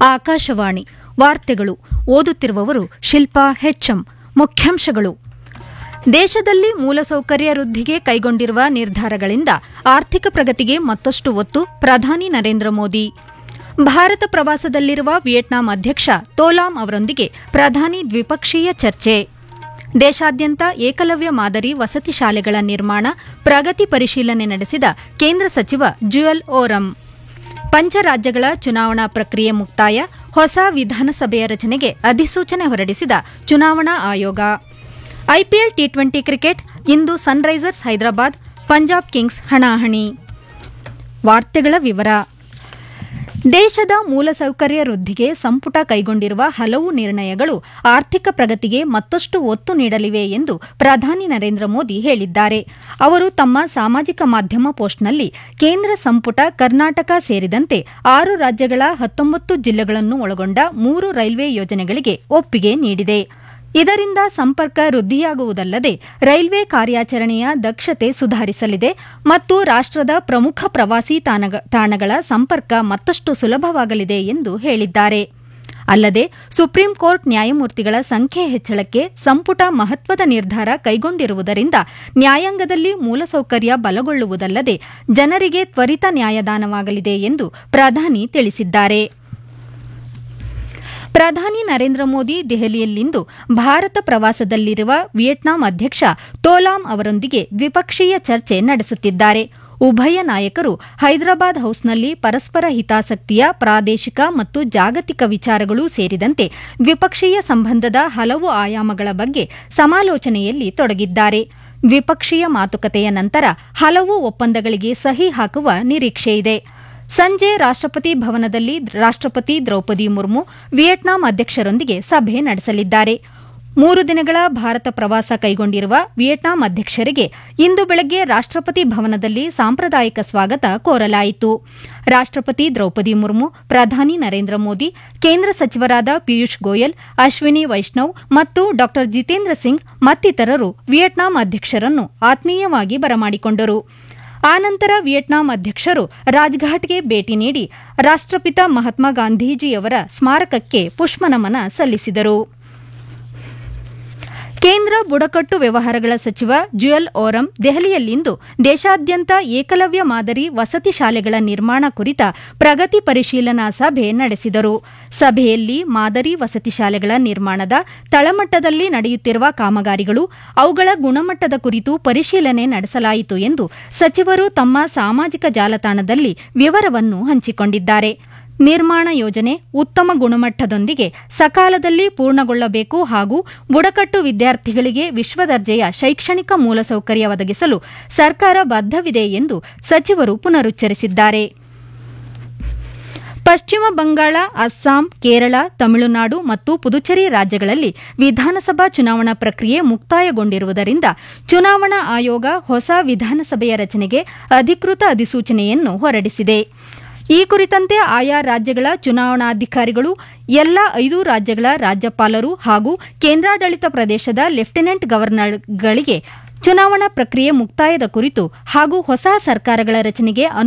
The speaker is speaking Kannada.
ಆಕಾಶವಾಣಿ ವಾರ್ತೆಗಳು ಓದುತ್ತಿರುವವರು ಶಿಲ್ಪಾ ಹೆಚ್ಎಂ ಮುಖ್ಯಾಂಶಗಳು ದೇಶದಲ್ಲಿ ಮೂಲಸೌಕರ್ಯ ವೃದ್ಧಿಗೆ ಕೈಗೊಂಡಿರುವ ನಿರ್ಧಾರಗಳಿಂದ ಆರ್ಥಿಕ ಪ್ರಗತಿಗೆ ಮತ್ತಷ್ಟು ಒತ್ತು ಪ್ರಧಾನಿ ನರೇಂದ್ರ ಮೋದಿ ಭಾರತ ಪ್ರವಾಸದಲ್ಲಿರುವ ವಿಯೆಟ್ನಾಂ ಅಧ್ಯಕ್ಷ ತೋಲಾಂ ಅವರೊಂದಿಗೆ ಪ್ರಧಾನಿ ದ್ವಿಪಕ್ಷೀಯ ಚರ್ಚೆ ದೇಶಾದ್ಯಂತ ಏಕಲವ್ಯ ಮಾದರಿ ವಸತಿ ಶಾಲೆಗಳ ನಿರ್ಮಾಣ ಪ್ರಗತಿ ಪರಿಶೀಲನೆ ನಡೆಸಿದ ಕೇಂದ್ರ ಸಚಿವ ಜುಯಲ್ ಓರಂ ಪಂಚರಾಜ್ಯಗಳ ಚುನಾವಣಾ ಪ್ರಕ್ರಿಯೆ ಮುಕ್ತಾಯ ಹೊಸ ವಿಧಾನಸಭೆಯ ರಚನೆಗೆ ಅಧಿಸೂಚನೆ ಹೊರಡಿಸಿದ ಚುನಾವಣಾ ಆಯೋಗ ಐಪಿಎಲ್ ಟಿ ಟ್ವೆಂಟಿ ಕ್ರಿಕೆಟ್ ಇಂದು ಸನ್ರೈಸರ್ಸ್ ಹೈದರಾಬಾದ್ ಪಂಜಾಬ್ ಕಿಂಗ್ಸ್ ಹಣಾಹಣಿ ವಾರ್ತೆಗಳ ವಿವರ ದೇಶದ ಮೂಲಸೌಕರ್ಯ ವೃದ್ಧಿಗೆ ಸಂಪುಟ ಕೈಗೊಂಡಿರುವ ಹಲವು ನಿರ್ಣಯಗಳು ಆರ್ಥಿಕ ಪ್ರಗತಿಗೆ ಮತ್ತಷ್ಟು ಒತ್ತು ನೀಡಲಿವೆ ಎಂದು ಪ್ರಧಾನಿ ನರೇಂದ್ರ ಮೋದಿ ಹೇಳಿದ್ದಾರೆ ಅವರು ತಮ್ಮ ಸಾಮಾಜಿಕ ಮಾಧ್ಯಮ ಪೋಸ್ಟ್ನಲ್ಲಿ ಕೇಂದ್ರ ಸಂಪುಟ ಕರ್ನಾಟಕ ಸೇರಿದಂತೆ ಆರು ರಾಜ್ಯಗಳ ಹತ್ತೊಂಬತ್ತು ಜಿಲ್ಲೆಗಳನ್ನು ಒಳಗೊಂಡ ಮೂರು ರೈಲ್ವೆ ಯೋಜನೆಗಳಿಗೆ ಒಪ್ಪಿಗೆ ನೀಡಿದೆ ಇದರಿಂದ ಸಂಪರ್ಕ ವೃದ್ಧಿಯಾಗುವುದಲ್ಲದೆ ರೈಲ್ವೆ ಕಾರ್ಯಾಚರಣೆಯ ದಕ್ಷತೆ ಸುಧಾರಿಸಲಿದೆ ಮತ್ತು ರಾಷ್ಟದ ಪ್ರಮುಖ ಪ್ರವಾಸಿ ತಾಣಗಳ ಸಂಪರ್ಕ ಮತ್ತಷ್ಟು ಸುಲಭವಾಗಲಿದೆ ಎಂದು ಹೇಳಿದ್ದಾರೆ ಅಲ್ಲದೆ ಸುಪ್ರೀಂ ಕೋರ್ಟ್ ನ್ಯಾಯಮೂರ್ತಿಗಳ ಸಂಖ್ಯೆ ಹೆಚ್ಚಳಕ್ಕೆ ಸಂಪುಟ ಮಹತ್ವದ ನಿರ್ಧಾರ ಕೈಗೊಂಡಿರುವುದರಿಂದ ನ್ಯಾಯಾಂಗದಲ್ಲಿ ಮೂಲಸೌಕರ್ಯ ಬಲಗೊಳ್ಳುವುದಲ್ಲದೆ ಜನರಿಗೆ ತ್ವರಿತ ನ್ಯಾಯದಾನವಾಗಲಿದೆ ಎಂದು ಪ್ರಧಾನಿ ತಿಳಿಸಿದ್ದಾರೆ ಪ್ರಧಾನಿ ನರೇಂದ್ರ ಮೋದಿ ದೆಹಲಿಯಲ್ಲಿಂದು ಭಾರತ ಪ್ರವಾಸದಲ್ಲಿರುವ ವಿಯೆಟ್ನಾಂ ಅಧ್ಯಕ್ಷ ತೋಲಾಂ ಅವರೊಂದಿಗೆ ದ್ವಿಪಕ್ಷೀಯ ಚರ್ಚೆ ನಡೆಸುತ್ತಿದ್ದಾರೆ ಉಭಯ ನಾಯಕರು ಹೈದರಾಬಾದ್ ಹೌಸ್ನಲ್ಲಿ ಪರಸ್ಪರ ಹಿತಾಸಕ್ತಿಯ ಪ್ರಾದೇಶಿಕ ಮತ್ತು ಜಾಗತಿಕ ವಿಚಾರಗಳೂ ಸೇರಿದಂತೆ ದ್ವಿಪಕ್ಷೀಯ ಸಂಬಂಧದ ಹಲವು ಆಯಾಮಗಳ ಬಗ್ಗೆ ಸಮಾಲೋಚನೆಯಲ್ಲಿ ತೊಡಗಿದ್ದಾರೆ ದ್ವಿಪಕ್ಷೀಯ ಮಾತುಕತೆಯ ನಂತರ ಹಲವು ಒಪ್ಪಂದಗಳಿಗೆ ಸಹಿ ಹಾಕುವ ನಿರೀಕ್ಷೆಯಿದೆ ಸಂಜೆ ರಾಷ್ಟಪತಿ ಭವನದಲ್ಲಿ ರಾಷ್ಟಪತಿ ದ್ರೌಪದಿ ಮುರ್ಮು ವಿಯೆಟ್ನಾಂ ಅಧ್ಯಕ್ಷರೊಂದಿಗೆ ಸಭೆ ನಡೆಸಲಿದ್ದಾರೆ ಮೂರು ದಿನಗಳ ಭಾರತ ಪ್ರವಾಸ ಕೈಗೊಂಡಿರುವ ವಿಯೆಟ್ನಾಂ ಅಧ್ಯಕ್ಷರಿಗೆ ಇಂದು ಬೆಳಗ್ಗೆ ರಾಷ್ಟಪತಿ ಭವನದಲ್ಲಿ ಸಾಂಪ್ರದಾಯಿಕ ಸ್ವಾಗತ ಕೋರಲಾಯಿತು ರಾಷ್ಟಪತಿ ದ್ರೌಪದಿ ಮುರ್ಮು ಪ್ರಧಾನಿ ನರೇಂದ್ರ ಮೋದಿ ಕೇಂದ್ರ ಸಚಿವರಾದ ಪಿಯೂಷ್ ಗೋಯಲ್ ಅಶ್ವಿನಿ ವೈಷ್ಣವ್ ಮತ್ತು ಡಾ ಜಿತೇಂದ್ರ ಸಿಂಗ್ ಮತ್ತಿತರರು ವಿಯೆಟ್ನಾಂ ಅಧ್ಯಕ್ಷರನ್ನು ಆತ್ಮೀಯವಾಗಿ ಬರಮಾಡಿಕೊಂಡರು ಆನಂತರ ವಿಯೆಟ್ನಾಂ ಅಧ್ಯಕ್ಷರು ರಾಜ್ಘಾಟ್ಗೆ ಭೇಟಿ ನೀಡಿ ರಾಷ್ಟಪಿತ ಮಹಾತ್ಮ ಗಾಂಧೀಜಿಯವರ ಸ್ಮಾರಕಕ್ಕೆ ಪುಷ್ಪನಮನ ಸಲ್ಲಿಸಿದರು ಕೇಂದ್ರ ಬುಡಕಟ್ಟು ವ್ಯವಹಾರಗಳ ಸಚಿವ ಜುಯಲ್ ಓರಂ ದೆಹಲಿಯಲ್ಲಿಂದು ದೇಶಾದ್ಯಂತ ಏಕಲವ್ಯ ಮಾದರಿ ವಸತಿ ಶಾಲೆಗಳ ನಿರ್ಮಾಣ ಕುರಿತ ಪ್ರಗತಿ ಪರಿಶೀಲನಾ ಸಭೆ ನಡೆಸಿದರು ಸಭೆಯಲ್ಲಿ ಮಾದರಿ ವಸತಿ ಶಾಲೆಗಳ ನಿರ್ಮಾಣದ ತಳಮಟ್ಟದಲ್ಲಿ ನಡೆಯುತ್ತಿರುವ ಕಾಮಗಾರಿಗಳು ಅವುಗಳ ಗುಣಮಟ್ಟದ ಕುರಿತು ಪರಿಶೀಲನೆ ನಡೆಸಲಾಯಿತು ಎಂದು ಸಚಿವರು ತಮ್ಮ ಸಾಮಾಜಿಕ ಜಾಲತಾಣದಲ್ಲಿ ವಿವರವನ್ನು ಹಂಚಿಕೊಂಡಿದ್ದಾರೆ ನಿರ್ಮಾಣ ಯೋಜನೆ ಉತ್ತಮ ಗುಣಮಟ್ಟದೊಂದಿಗೆ ಸಕಾಲದಲ್ಲಿ ಪೂರ್ಣಗೊಳ್ಳಬೇಕು ಹಾಗೂ ಬುಡಕಟ್ಟು ವಿದ್ಯಾರ್ಥಿಗಳಿಗೆ ವಿಶ್ವದರ್ಜೆಯ ಶೈಕ್ಷಣಿಕ ಮೂಲಸೌಕರ್ಯ ಒದಗಿಸಲು ಸರ್ಕಾರ ಬದ್ದವಿದೆ ಎಂದು ಸಚಿವರು ಪುನರುಚ್ಚರಿಸಿದ್ದಾರೆ ಪಶ್ಚಿಮ ಬಂಗಾಳ ಅಸ್ಸಾಂ ಕೇರಳ ತಮಿಳುನಾಡು ಮತ್ತು ಪುದುಚೇರಿ ರಾಜ್ಯಗಳಲ್ಲಿ ವಿಧಾನಸಭಾ ಚುನಾವಣಾ ಪ್ರಕ್ರಿಯೆ ಮುಕ್ತಾಯಗೊಂಡಿರುವುದರಿಂದ ಚುನಾವಣಾ ಆಯೋಗ ಹೊಸ ವಿಧಾನಸಭೆಯ ರಚನೆಗೆ ಅಧಿಕೃತ ಅಧಿಸೂಚನೆಯನ್ನು ಹೊರಡಿಸಿದೆ ಈ ಕುರಿತಂತೆ ಆಯಾ ರಾಜ್ಯಗಳ ಚುನಾವಣಾಧಿಕಾರಿಗಳು ಎಲ್ಲ ಐದು ರಾಜ್ಯಗಳ ರಾಜ್ಯಪಾಲರು ಹಾಗೂ ಕೇಂದ್ರಾಡಳಿತ ಪ್ರದೇಶದ ಲೆಫ್ಟಿನೆಂಟ್ ಗವರ್ನರ್ಗಳಿಗೆ ಚುನಾವಣಾ ಪ್ರಕ್ರಿಯೆ ಮುಕ್ತಾಯದ ಕುರಿತು ಹಾಗೂ ಹೊಸ ಸರ್ಕಾರಗಳ ರಚನೆಗೆ